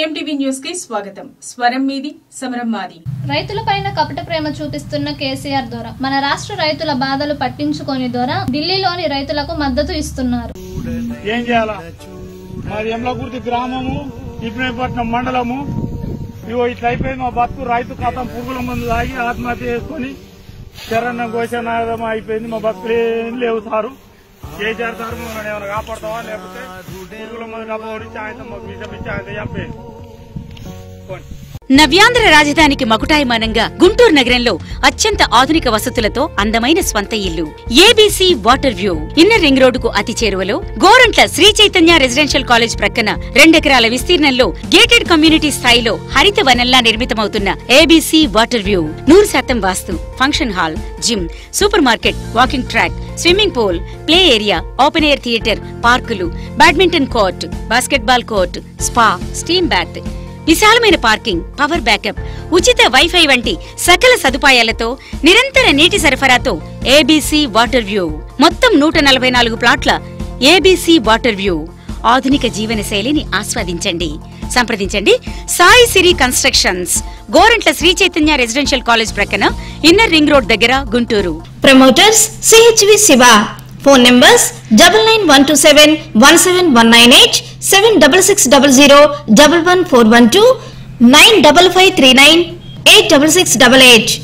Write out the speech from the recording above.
MTV news కి స్వాగతం స్వరం మీది సమరం మాది రైతులపైన కపట ప్రేమ చూపిస్తున్న కేసీఆర్ ద్వారా మన రాష్ట్ర రైతుల బాధలు పట్టించుకొని ద్వారా ఢిల్లీలోని రైతులకు మద్దతు ఇస్తున్నారు ఏం చేయాలా మాది ఎమ్లకుర్తి గ్రామము ఇబ్రహీంపట్నం మండలము ఇగో ఇట్లా అయిపోయింది మా బతుకు రైతు ఖాతం పురుగుల మందు తాగి ఆత్మహత్య చేసుకుని శరణ్య ఘోషనాదం అయిపోయింది మా బతుకులు ఏం లేవు సారు కేసీఆర్ సార్ మమ్మల్ని ఏమైనా కాపాడతావా లేకపోతే పురుగుల మందు డబ్బా సాయంత్రం మాకు విషయం ఇచ్చి ఆయన చంపేది పోనీ. నవ్యాంధ్ర రాజధానికి మకుటాయమానంగా గుంటూరు నగరంలో అత్యంత ఆధునిక వసతులతో అందమైన స్వంత ఇల్లు ABC water view inner ring రోడ్డుకు అతి చేరువలో గోరంట్ల శ్రీ చైతన్య రెసిడెన్షియల్ కాలేజ్ ప్రక్కన రెండెకరాల విస్తీర్ణంలో గేటెడ్ కమ్యూనిటీ స్థాయిలో హరిత వనంలా నిర్మితమవుతున్న ఏబీసీ వాటర్ వ్యూ నూరు శాతం vastu function hall gym super market walking track swimming pool play area open air theatre పార్కులు badminton court basketball court spa steam bath విశాలమైన పార్కింగ్ పవర్ బ్యాకప్ ఉచిత వైఫై వంటి సకల సదుపాయాలతో నిరంతర నీటి సరఫరాతో ఏబీసీ వాటర్ వ్యూ మొత్తం నూట నలభై నాలుగు ప్లాట్ల ఏబీసీ వాటర్ వ్యూ ఆధునిక జీవన శైలిని ఆస్వాదించండి సంప్రదించండి Sai Siri constructions Gorantla Sri Chaitanya residential college ప్రక్కన ఇన్నర్ రింగ్ రోడ్ దగ్గర Guntur Promoters CHV Siva. Phone numbers double nine one two seven one seven one nine eight seven double six double zero double one four one two nine double five three nine eight double six double eight.